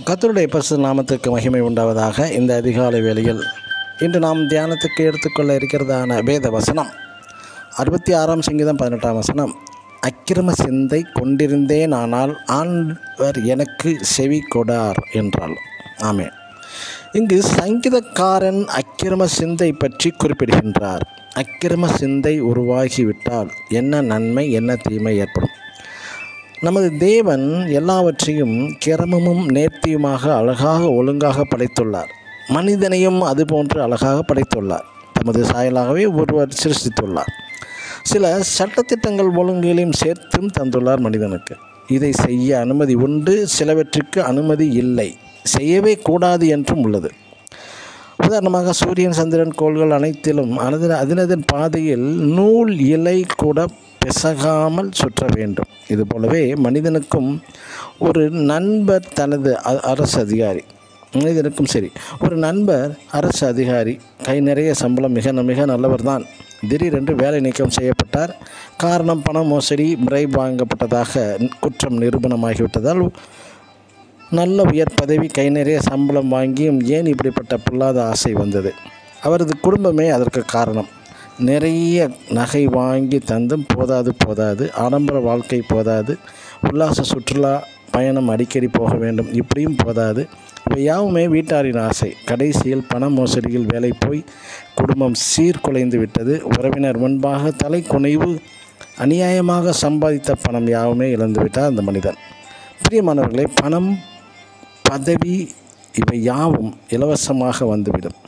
கர்த்தருடைய பசு நாமத்திற்கு மகிமை உண்டாவதாக இந்த அதிகாலை வேளையில் இன்று நாம் தியானத்துக்கு எடுத்துக்கொள்ள இருக்கிறதான வேத வசனம் அறுபத்தி ஆறாம் சங்கீதம் பதினெட்டாம் வசனம் அக்கிரம சிந்தை கொண்டிருந்தேன் ஆனால் ஆண்டவர் எனக்கு செவி கொடார் என்றால் ஆமென் இங்கு சங்கீதக்காரன் அக்கிரம சிந்தை பற்றி குறிப்பிடுகின்றார் அக்கிரம சிந்தை உருவாகிவிட்டால் என்ன நன்மை என்ன தீமை ஏற்படும் நமது தேவன் எல்லாவற்றையும் கிரமமும் நேர்த்தியுமாக அழகாக ஒழுங்காக படைத்துள்ளார் மனிதனையும் அதுபோன்று அழகாக படைத்துள்ளார் தமது சாயலாகவே ஒருவர் சிருஷ்டித்துள்ளார் சில சட்டத்திட்டங்கள் ஒழுங்குகளையும் சேர்த்தும் தந்துள்ளார் மனிதனுக்கு இதை செய்ய அனுமதி உண்டு சிலவற்றிற்கு அனுமதி இல்லை செய்யவே கூடாது என்றும் உள்ளது உதாரணமாக சூரியன் சந்திரன் கோள்கள் அனைத்திலும் அதன் அதனதன் பாதையில் நூல் இலை கூட பிசகாமல் சுற்ற வேண்டும் இது போலவே மனிதனுக்கும் ஒரு நண்பர் தனது அ- அரசு அதிகாரி மனிதனுக்கும் சரி ஒரு நண்பர் அரசு அதிகாரி கை நிறைய சம்பளம் மிக மிக நல்லவர் தான் திடீரென்று வேலை நீக்கம் செய்யப்பட்டார் காரணம் பண மோசடி முறை வாங்கப்பட்டதாக குற்றம் நிரூபணமாகிவிட்டதால் நல்ல உயர் பதவி கை நிறைய சம்பளம் வாங்கியும் ஏன் இப்படிப்பட்ட பொல்லாத ஆசை வந்தது அவரது குடும்பமே அதற்கு காரணம் நிறைய நகை வாங்கி தந்தும் போதாது போதாது ஆடம்பர வாழ்க்கை போதாது உல்லாச சுற்றுலா பயணம் அடிக்கடி போக வேண்டும் இப்படியும் போதாது இவை யாவுமே வீட்டாரின் ஆசை கடைசியில் பண மோசடியில் வேலை போய் குடும்பம் சீர்குலைந்து விட்டது உறவினர் முன்பாக தலை குனைவு அநியாயமாக சம்பாதித்த பணம் யாவுமே இழந்து விட்டார் அந்த மனிதன் பிரியமானவர்களே பணம் பதவி இவை யாவும் இலவசமாக வந்துவிடும்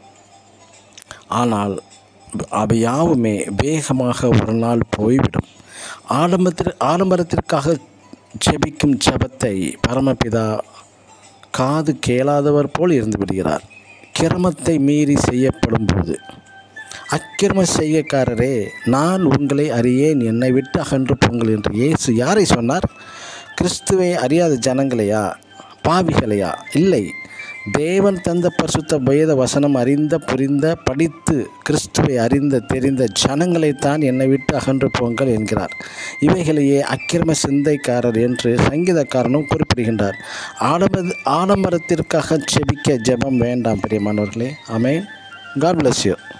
ஆனால் அவை யாவுமே வேகமாக ஒரு நாள் போய்விடும் ஆடம்பரத்திற்கு ஆடம்பரத்திற்காக ஜெபிக்கும் ஜெபத்தை பரமபிதா காது கேளாதவர் போல் இருந்து விடுகிறார் கிரமத்தை மீறி செய்யப்படும் போது அக்கிரம செய்யக்காரரே நான் உங்களை அறியேன் என்னை விட்டு அகன்று போங்கள் என்று இயேசு யாரை சொன்னார் கிறிஸ்துவை அறியாத ஜனங்களையா பாவிகளையா இல்லை தேவன் தந்த பரிசுத்த வேத வசனம் அறிந்த புரிந்த படித்து கிறிஸ்துவை அறிந்த தெரிந்த ஜனங்களைத்தான் என்னை விட்டு அகன்று போங்கள் என்கிறார் இவைகளையே அக்கிரம சிந்தைக்காரர் என்று சங்கீதக்காரனும் குறிப்பிடுகின்றார் ஆடம்பர ஆடம்பரத்திற்காக செபிக்க ஜெபம் வேண்டாம் பிரியமானவர்களே அமேன் காட் bless you